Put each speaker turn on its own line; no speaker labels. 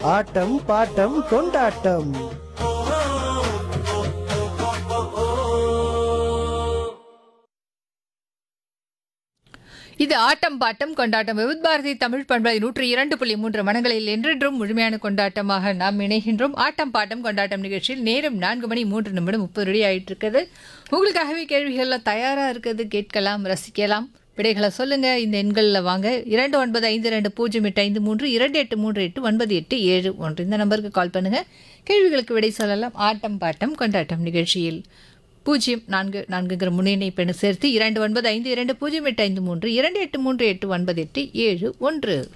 ஆட்டம் bottom கொண்டாட்டம்
இது ஆட்டம் bottom கொண்டாட்டம் விவித் பாரதி தமிழ் பண்பலை நூற்றி இரண்டு புள்ளி மூன்று மனங்களில் என்றென்றும் முழுமையான கொண்டாட்டமாக நாம் இணைகின்றோம் ஆட்டம் பாட்டம் கொண்டாட்டம் நிகழ்ச்சியில் நேரம் நான்கு மணி மூன்று நிமிடம் முப்பது ரெடி ஆயிட்டு இருக்குது உங்களுக்காகவே கேள்விகள்லாம் தயாரா இருக்குது கேட்கலாம் ரசிக்கலாம் விடைகளை சொல்லுங்க இந்த எண்களில் வாங்க இரண்டு ஒன்பது ஐந்து ரெண்டு பூஜ்ஜியம் எட்டு ஐந்து மூன்று இரண்டு எட்டு மூன்று எட்டு ஒன்பது எட்டு ஏழு ஒன்று இந்த நம்பருக்கு கால் பண்ணுங்க கேள்விகளுக்கு விடை சொல்லலாம் ஆட்டம் பாட்டம் கொண்டாட்டம் நிகழ்ச்சியில் பூஜ்ஜியம் நான்கு நான்குங்கிற முன்னணி பெண்ணு சேர்த்து இரண்டு ஒன்பது ஐந்து இரண்டு பூஜ்ஜியம் எட்டு ஐந்து மூன்று இரண்டு எட்டு மூன்று எட்டு ஒன்பது எட்டு ஏழு ஒன்று